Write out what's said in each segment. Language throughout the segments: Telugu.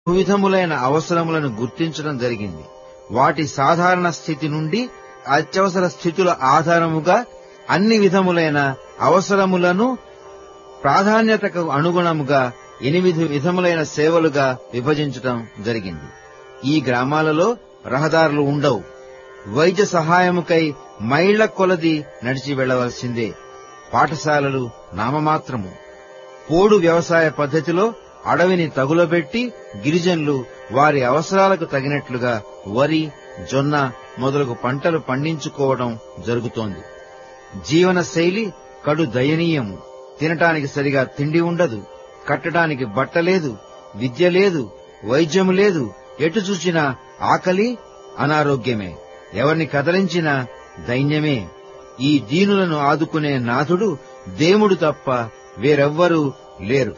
విధములైన అవసరములను గుర్తించడం జరిగింది వాటి సాధారణ స్థితి నుండి అత్యవసర స్థితుల ఆధారముగా అన్ని విధములైన అవసరములను ప్రాధాన్యతకు అనుగుణముగా ఎనిమిది విధములైన సేవలుగా విభజించటం జరిగింది ఈ గ్రామాలలో రహదారులు ఉండవు వైద్య సహాయముకై మైళ్ల కొలది నడిచి వెళ్లవలసిందే పాఠశాలలు నామమాత్రము పోడు వ్యవసాయ పద్ధతిలో అడవిని తగులబెట్టి గిరిజనులు వారి అవసరాలకు తగినట్లుగా వరి జొన్న మొదలగు పంటలు పండించుకోవడం జరుగుతోంది జీవన శైలి కడు దయనీయము తినటానికి సరిగా తిండి ఉండదు కట్టడానికి బట్ట లేదు విద్య లేదు వైద్యము లేదు ఎటు చూచినా ఆకలి అనారోగ్యమే ఎవరిని కదలించినా దైన్యమే ఈ దీనులను ఆదుకునే నాథుడు దేవుడు తప్ప వేరెవ్వరూ లేరు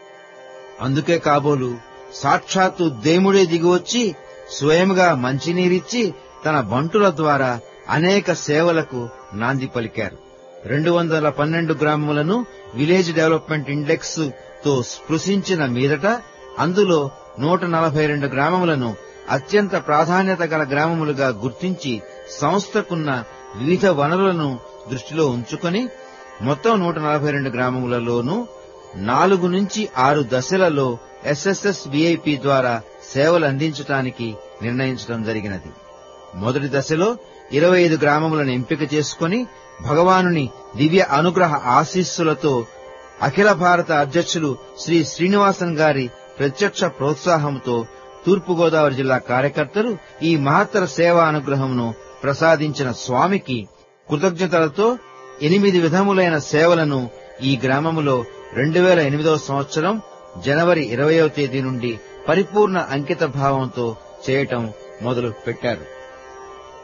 అందుకే కాబోలు సాక్షాత్తు దేముడే దిగివచ్చి స్వయంగా మంచినీరిచ్చి తన బంటుల ద్వారా అనేక సేవలకు నాంది పలికారు రెండు వందల పన్నెండు గ్రామములను విలేజ్ డెవలప్మెంట్ ఇండెక్స్ తో స్పృశించిన మీదట అందులో నూట నలభై రెండు గ్రామములను అత్యంత ప్రాధాన్యత గల గ్రామములుగా గుర్తించి సంస్థకున్న వివిధ వనరులను దృష్టిలో ఉంచుకొని మొత్తం నూట నలభై రెండు గ్రామములలోనూ నాలుగు నుంచి ఆరు దశలలో ఎస్ఎస్ఎస్ విఐపి ద్వారా సేవలు అందించటానికి నిర్ణయించడం జరిగినది మొదటి దశలో ఇరవై ఐదు గ్రామములను ఎంపిక చేసుకుని భగవానుని దివ్య అనుగ్రహ ఆశీస్సులతో అఖిల భారత అధ్యక్షులు శ్రీ శ్రీనివాసన్ గారి ప్రత్యక్ష ప్రోత్సాహంతో తూర్పుగోదావరి జిల్లా కార్యకర్తలు ఈ మహత్తర సేవా అనుగ్రహమును ప్రసాదించిన స్వామికి కృతజ్ఞతలతో ఎనిమిది విధములైన సేవలను ఈ గ్రామములో రెండు వేల ఎనిమిదవ సంవత్సరం జనవరి ఇరవయవ తేదీ నుండి పరిపూర్ణ అంకిత భావంతో చేయటం మొదలు పెట్టారు